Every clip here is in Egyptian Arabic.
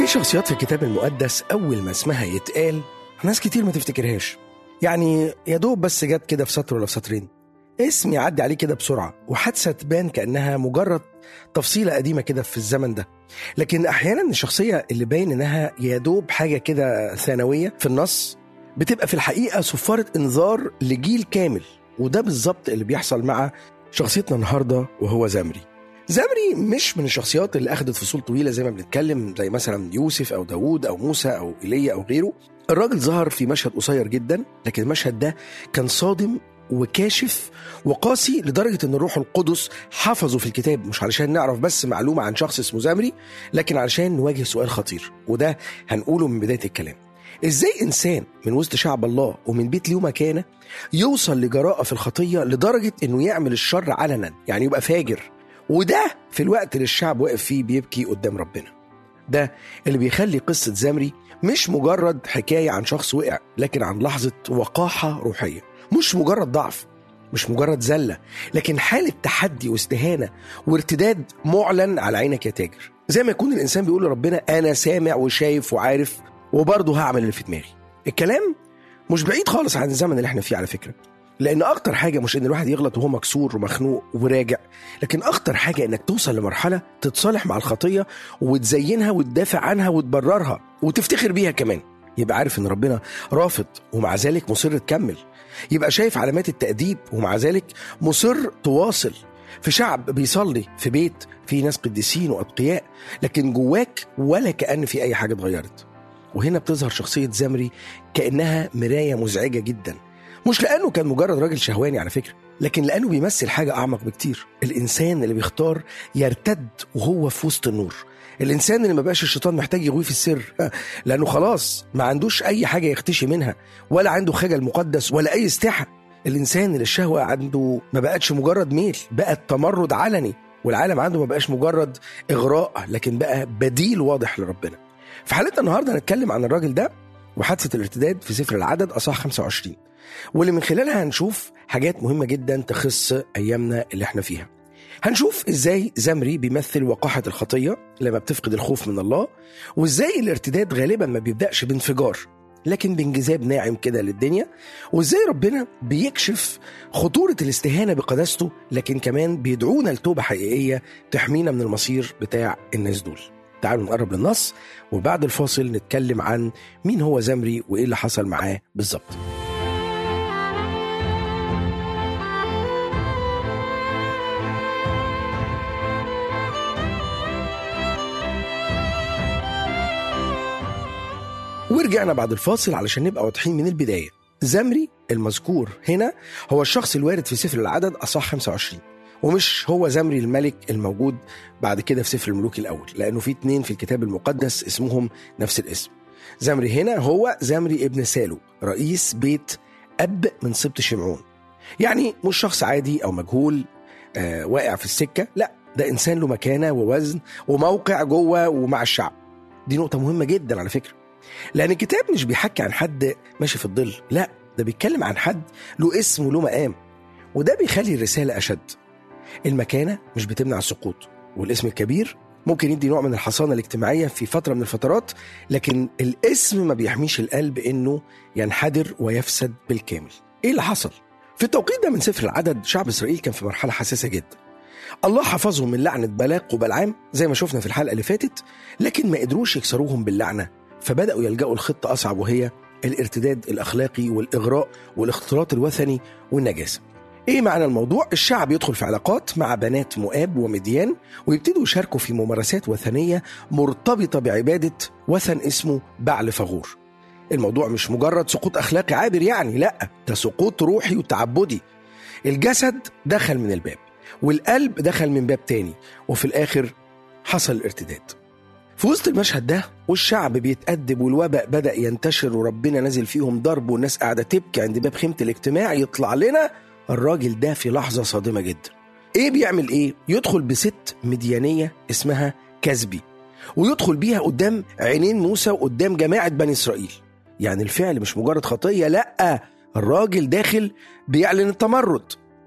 شخصيات في الكتاب المقدس أول ما اسمها يتقال ناس كتير ما تفتكرهاش يعني يا دوب بس جت كده في سطر ولا في سطرين اسم يعدي عليه كده بسرعة وحادثة تبان كأنها مجرد تفصيلة قديمة كده في الزمن ده لكن أحيانا الشخصية اللي باين إنها يا دوب حاجة كده ثانوية في النص بتبقى في الحقيقة صفارة إنذار لجيل كامل وده بالظبط اللي بيحصل مع شخصيتنا النهاردة وهو زمري زمري مش من الشخصيات اللي أخدت فصول طويلة زي ما بنتكلم زي مثلا يوسف أو داوود أو موسى أو إيليا أو غيره الراجل ظهر في مشهد قصير جدا لكن المشهد ده كان صادم وكاشف وقاسي لدرجة أن الروح القدس حفظه في الكتاب مش علشان نعرف بس معلومة عن شخص اسمه زمري لكن علشان نواجه سؤال خطير وده هنقوله من بداية الكلام ازاي انسان من وسط شعب الله ومن بيت له مكانه يوصل لجراءه في الخطيه لدرجه انه يعمل الشر علنا يعني يبقى فاجر وده في الوقت اللي الشعب واقف فيه بيبكي قدام ربنا ده اللي بيخلي قصه زمري مش مجرد حكايه عن شخص وقع لكن عن لحظه وقاحه روحيه مش مجرد ضعف مش مجرد زله لكن حاله تحدي واستهانه وارتداد معلن على عينك يا تاجر زي ما يكون الانسان بيقول لربنا انا سامع وشايف وعارف وبرضه هعمل اللي في دماغي الكلام مش بعيد خالص عن الزمن اللي احنا فيه على فكره لان اكتر حاجه مش ان الواحد يغلط وهو مكسور ومخنوق وراجع لكن اكتر حاجه انك توصل لمرحله تتصالح مع الخطيه وتزينها وتدافع عنها وتبررها وتفتخر بيها كمان يبقى عارف ان ربنا رافض ومع ذلك مصر تكمل يبقى شايف علامات التأديب ومع ذلك مصر تواصل في شعب بيصلي في بيت في ناس قديسين وأتقياء لكن جواك ولا كأن في أي حاجة اتغيرت وهنا بتظهر شخصية زمري كأنها مراية مزعجة جدا مش لأنه كان مجرد راجل شهواني على فكرة لكن لأنه بيمثل حاجة أعمق بكتير الإنسان اللي بيختار يرتد وهو في وسط النور الإنسان اللي ما بقاش الشيطان محتاج يغويه في السر لأنه خلاص ما عندوش أي حاجة يختشي منها ولا عنده خجل مقدس ولا أي استحى الإنسان اللي الشهوة عنده ما بقتش مجرد ميل بقت تمرد علني والعالم عنده ما بقاش مجرد إغراء لكن بقى بديل واضح لربنا في حلقتنا النهارده هنتكلم عن الراجل ده وحادثه الارتداد في سفر العدد اصح 25 واللي من خلالها هنشوف حاجات مهمه جدا تخص ايامنا اللي احنا فيها. هنشوف ازاي زمري بيمثل وقاحه الخطيه لما بتفقد الخوف من الله وازاي الارتداد غالبا ما بيبداش بانفجار لكن بانجذاب ناعم كده للدنيا وازاي ربنا بيكشف خطوره الاستهانه بقداسته لكن كمان بيدعونا لتوبه حقيقيه تحمينا من المصير بتاع الناس دول. تعالوا نقرب للنص وبعد الفاصل نتكلم عن مين هو زمري وايه اللي حصل معاه بالظبط ورجعنا بعد الفاصل علشان نبقى واضحين من البدايه زمري المذكور هنا هو الشخص الوارد في سفر العدد اصح 25 ومش هو زمري الملك الموجود بعد كده في سفر الملوك الاول لانه في اتنين في الكتاب المقدس اسمهم نفس الاسم زمري هنا هو زمري ابن سالو رئيس بيت اب من سبط شمعون يعني مش شخص عادي او مجهول آه واقع في السكه لا ده انسان له مكانه ووزن وموقع جوه ومع الشعب دي نقطه مهمه جدا على فكره لان الكتاب مش بيحكي عن حد ماشي في الظل لا ده بيتكلم عن حد له اسم وله مقام وده بيخلي الرساله اشد المكانة مش بتمنع السقوط والاسم الكبير ممكن يدي نوع من الحصانة الاجتماعية في فترة من الفترات لكن الاسم ما بيحميش القلب انه ينحدر ويفسد بالكامل ايه اللي حصل؟ في التوقيت ده من سفر العدد شعب اسرائيل كان في مرحلة حساسة جدا الله حفظهم من لعنة بلاق وبلعام زي ما شفنا في الحلقة اللي فاتت لكن ما قدروش يكسروهم باللعنة فبدأوا يلجأوا لخطة أصعب وهي الارتداد الأخلاقي والإغراء والاختلاط الوثني والنجاسة ايه معنى الموضوع؟ الشعب يدخل في علاقات مع بنات مؤاب ومديان ويبتدوا يشاركوا في ممارسات وثنيه مرتبطه بعباده وثن اسمه بعل فغور. الموضوع مش مجرد سقوط اخلاقي عابر يعني لا ده سقوط روحي وتعبدي. الجسد دخل من الباب والقلب دخل من باب تاني وفي الاخر حصل الارتداد. في وسط المشهد ده والشعب بيتأدب والوباء بدأ ينتشر وربنا نازل فيهم ضرب والناس قاعدة تبكي عند باب خيمة الاجتماع يطلع لنا الراجل ده في لحظة صادمة جدا ايه بيعمل ايه يدخل بست مديانية اسمها كزبي ويدخل بيها قدام عينين موسى وقدام جماعة بني إسرائيل يعني الفعل مش مجرد خطية لأ الراجل داخل بيعلن التمرد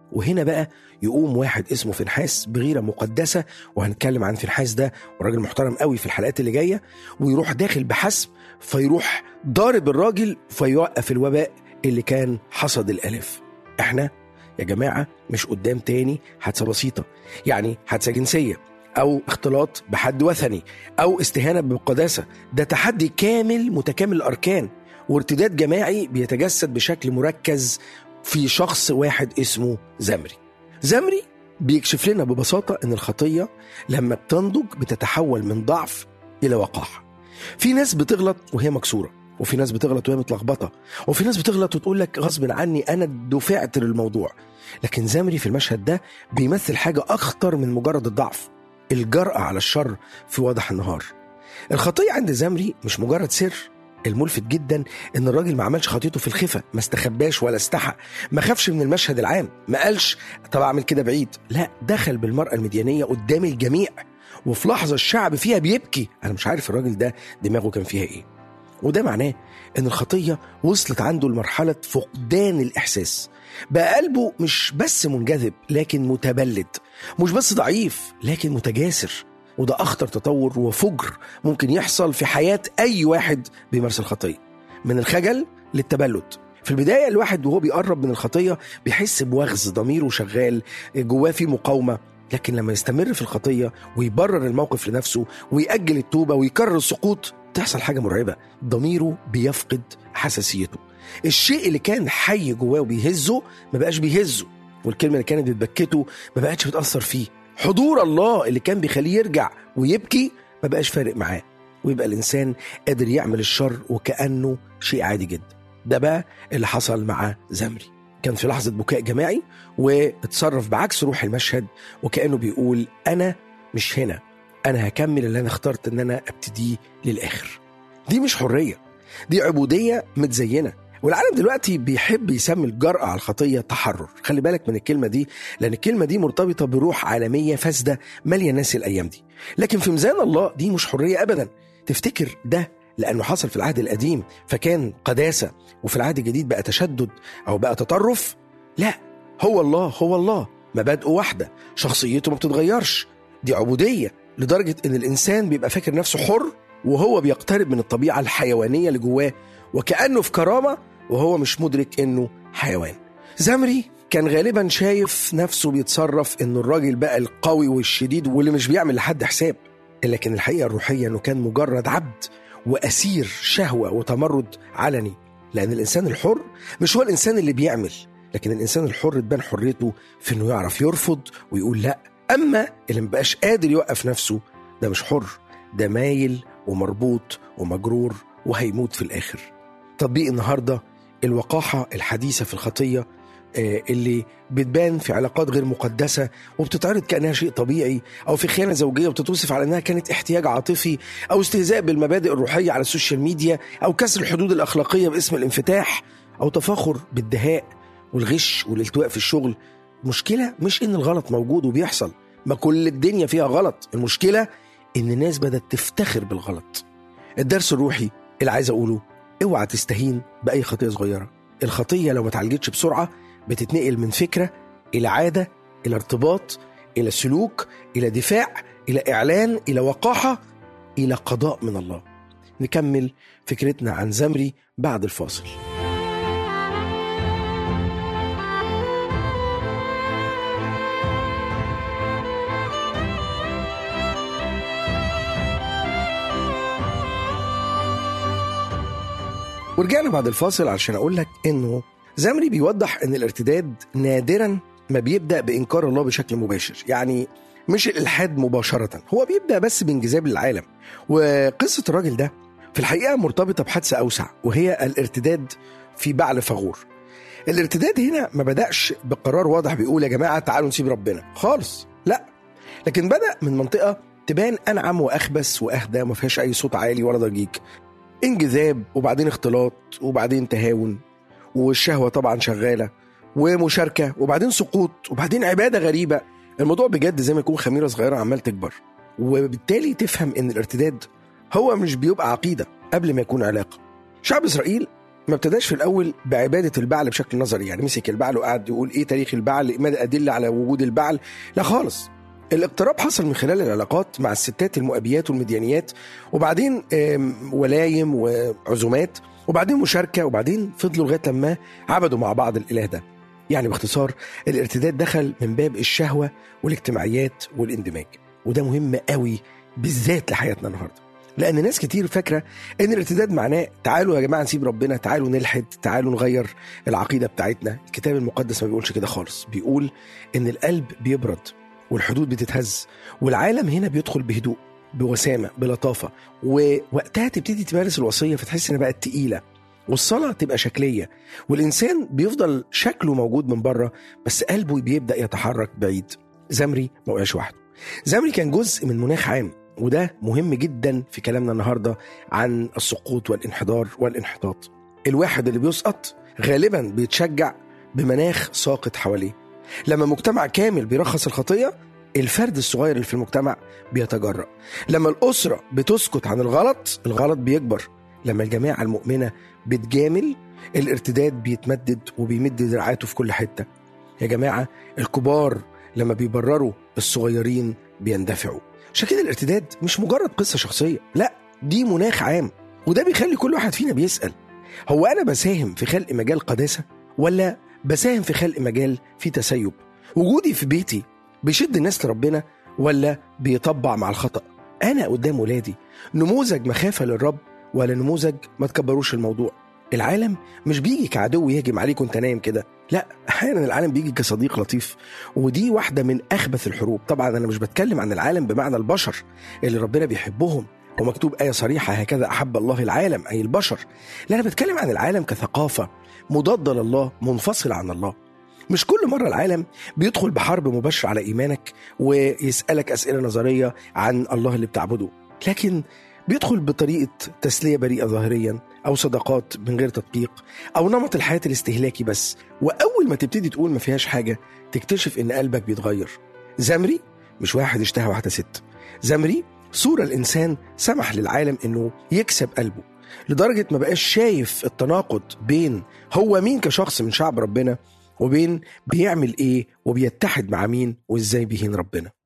وهنا بقى يقوم واحد اسمه فنحاس بغيرة مقدسة وهنتكلم عن فنحاس ده وراجل محترم قوي في الحلقات اللي جاية ويروح داخل بحسب فيروح ضارب الراجل فيوقف الوباء اللي كان حصد الآلاف احنا يا جماعة مش قدام تاني حادثة بسيطة يعني حادثة جنسية أو اختلاط بحد وثني أو استهانة بالقداسة ده تحدي كامل متكامل الأركان وارتداد جماعي بيتجسد بشكل مركز في شخص واحد اسمه زمري زمري بيكشف لنا ببساطة أن الخطية لما بتنضج بتتحول من ضعف إلى وقاحة في ناس بتغلط وهي مكسورة وفي ناس بتغلط وهي متلخبطة وفي ناس بتغلط وتقول لك غصب عني أنا دفعت للموضوع لكن زمري في المشهد ده بيمثل حاجة أخطر من مجرد الضعف الجرأة على الشر في وضح النهار الخطية عند زمري مش مجرد سر الملفت جدا ان الراجل ما عملش خطيته في الخفة ما استخباش ولا استحى ما خافش من المشهد العام ما قالش طب اعمل كده بعيد لا دخل بالمرأة المديانية قدام الجميع وفي لحظة الشعب فيها بيبكي انا مش عارف الراجل ده دماغه كان فيها ايه وده معناه ان الخطية وصلت عنده لمرحلة فقدان الاحساس بقى قلبه مش بس منجذب لكن متبلد مش بس ضعيف لكن متجاسر وده أخطر تطور وفجر ممكن يحصل في حياة أي واحد بيمارس الخطية من الخجل للتبلد في البداية الواحد وهو بيقرب من الخطية بيحس بوغز ضميره شغال جواه في مقاومة لكن لما يستمر في الخطية ويبرر الموقف لنفسه ويأجل التوبة ويكرر السقوط تحصل حاجة مرعبة ضميره بيفقد حساسيته الشيء اللي كان حي جواه وبيهزه ما بقاش بيهزه والكلمة اللي كانت بتبكته ما بقتش بتأثر فيه حضور الله اللي كان بيخليه يرجع ويبكي ما بقاش فارق معاه ويبقى الإنسان قادر يعمل الشر وكأنه شيء عادي جدا ده بقى اللي حصل مع زمري كان في لحظة بكاء جماعي واتصرف بعكس روح المشهد وكأنه بيقول أنا مش هنا أنا هكمل اللي أنا اخترت إن أنا أبتديه للآخر دي مش حرية دي عبودية متزينة والعالم دلوقتي بيحب يسمي الجرأة على الخطية تحرر خلي بالك من الكلمة دي لأن الكلمة دي مرتبطة بروح عالمية فاسدة مالية الناس الأيام دي لكن في ميزان الله دي مش حرية أبدا تفتكر ده لأنه حصل في العهد القديم فكان قداسة وفي العهد الجديد بقى تشدد أو بقى تطرف لا هو الله هو الله مبادئه واحدة شخصيته ما بتتغيرش دي عبودية لدرجة إن الإنسان بيبقى فاكر نفسه حر وهو بيقترب من الطبيعة الحيوانية اللي جواه وكأنه في كرامة وهو مش مدرك إنه حيوان زمري كان غالبا شايف نفسه بيتصرف إنه الراجل بقى القوي والشديد واللي مش بيعمل لحد حساب لكن الحقيقة الروحية إنه كان مجرد عبد وأسير شهوة وتمرد علني لأن الإنسان الحر مش هو الإنسان اللي بيعمل لكن الإنسان الحر تبان حريته في إنه يعرف يرفض ويقول لأ أما اللي مبقاش قادر يوقف نفسه ده مش حر ده مايل ومربوط ومجرور وهيموت في الآخر تطبيق النهارده الوقاحة الحديثة في الخطية اللي بتبان في علاقات غير مقدسة وبتتعرض كأنها شيء طبيعي أو في خيانة زوجية وبتتوصف على أنها كانت احتياج عاطفي أو استهزاء بالمبادئ الروحية على السوشيال ميديا أو كسر الحدود الأخلاقية باسم الانفتاح أو تفاخر بالدهاء والغش والالتواء في الشغل المشكلة مش إن الغلط موجود وبيحصل ما كل الدنيا فيها غلط المشكلة إن الناس بدأت تفتخر بالغلط الدرس الروحي اللي عايز أقوله اوعى تستهين بأي خطية صغيرة الخطية لو ما اتعالجتش بسرعة بتتنقل من فكرة إلى عادة إلى ارتباط إلى سلوك إلى دفاع إلى إعلان إلى وقاحة إلى قضاء من الله نكمل فكرتنا عن زمري بعد الفاصل ورجعنا بعد الفاصل علشان اقول لك انه زمري بيوضح ان الارتداد نادرا ما بيبدا بانكار الله بشكل مباشر يعني مش الالحاد مباشره هو بيبدا بس بانجذاب للعالم وقصه الراجل ده في الحقيقه مرتبطه بحادثه اوسع وهي الارتداد في بعل فغور الارتداد هنا ما بداش بقرار واضح بيقول يا جماعه تعالوا نسيب ربنا خالص لا لكن بدا من منطقه تبان انعم واخبث واهدى ما فيهاش اي صوت عالي ولا ضجيج انجذاب وبعدين اختلاط وبعدين تهاون والشهوة طبعا شغالة ومشاركة وبعدين سقوط وبعدين عبادة غريبة الموضوع بجد زي ما يكون خميرة صغيرة عمال تكبر وبالتالي تفهم ان الارتداد هو مش بيبقى عقيدة قبل ما يكون علاقة شعب إسرائيل ما ابتداش في الاول بعباده البعل بشكل نظري يعني مسك البعل وقعد يقول ايه تاريخ البعل ما الادله على وجود البعل لا خالص الاقتراب حصل من خلال العلاقات مع الستات المؤبيات والمديانيات وبعدين آم، ولايم وعزومات وبعدين مشاركه وبعدين فضلوا لغايه لما عبدوا مع بعض الاله ده يعني باختصار الارتداد دخل من باب الشهوه والاجتماعيات والاندماج وده مهم قوي بالذات لحياتنا النهارده لان ناس كتير فاكره ان الارتداد معناه تعالوا يا جماعه نسيب ربنا تعالوا نلحد تعالوا نغير العقيده بتاعتنا الكتاب المقدس ما بيقولش كده خالص بيقول ان القلب بيبرد والحدود بتتهز والعالم هنا بيدخل بهدوء بوسامه بلطافه ووقتها تبتدي تمارس الوصيه فتحس انها بقت تقيله والصلاه تبقى شكليه والانسان بيفضل شكله موجود من بره بس قلبه بيبدا يتحرك بعيد زمري ما وقعش وحده زمري كان جزء من مناخ عام وده مهم جدا في كلامنا النهارده عن السقوط والانحدار والانحطاط الواحد اللي بيسقط غالبا بيتشجع بمناخ ساقط حواليه لما مجتمع كامل بيرخص الخطيه الفرد الصغير اللي في المجتمع بيتجرأ لما الأسرة بتسكت عن الغلط الغلط بيكبر لما الجماعة المؤمنة بتجامل الارتداد بيتمدد وبيمد دراعاته في كل حتة يا جماعة الكبار لما بيبرروا الصغيرين بيندفعوا عشان كده الارتداد مش مجرد قصة شخصية لا دي مناخ عام وده بيخلي كل واحد فينا بيسأل هو أنا بساهم في خلق مجال قداسة ولا بساهم في خلق مجال فيه تسيب وجودي في بيتي بيشد الناس لربنا ولا بيطبع مع الخطأ أنا قدام ولادي نموذج مخافة للرب ولا نموذج ما تكبروش الموضوع العالم مش بيجي كعدو يهجم عليك وانت نايم كده لا احيانا العالم بيجي كصديق لطيف ودي واحده من اخبث الحروب طبعا انا مش بتكلم عن العالم بمعنى البشر اللي ربنا بيحبهم ومكتوب آية صريحة هكذا أحب الله العالم أي البشر لا أنا بتكلم عن العالم كثقافة مضادة لله منفصلة عن الله مش كل مرة العالم بيدخل بحرب مباشرة على إيمانك ويسألك أسئلة نظرية عن الله اللي بتعبده لكن بيدخل بطريقة تسلية بريئة ظاهريا أو صداقات من غير تدقيق أو نمط الحياة الاستهلاكي بس وأول ما تبتدي تقول ما فيهاش حاجة تكتشف إن قلبك بيتغير زمري مش واحد اشتهى واحدة ست زمري صورة الإنسان سمح للعالم إنه يكسب قلبه لدرجة ما بقاش شايف التناقض بين هو مين كشخص من شعب ربنا وبين بيعمل إيه وبيتحد مع مين وإزاي بيهين ربنا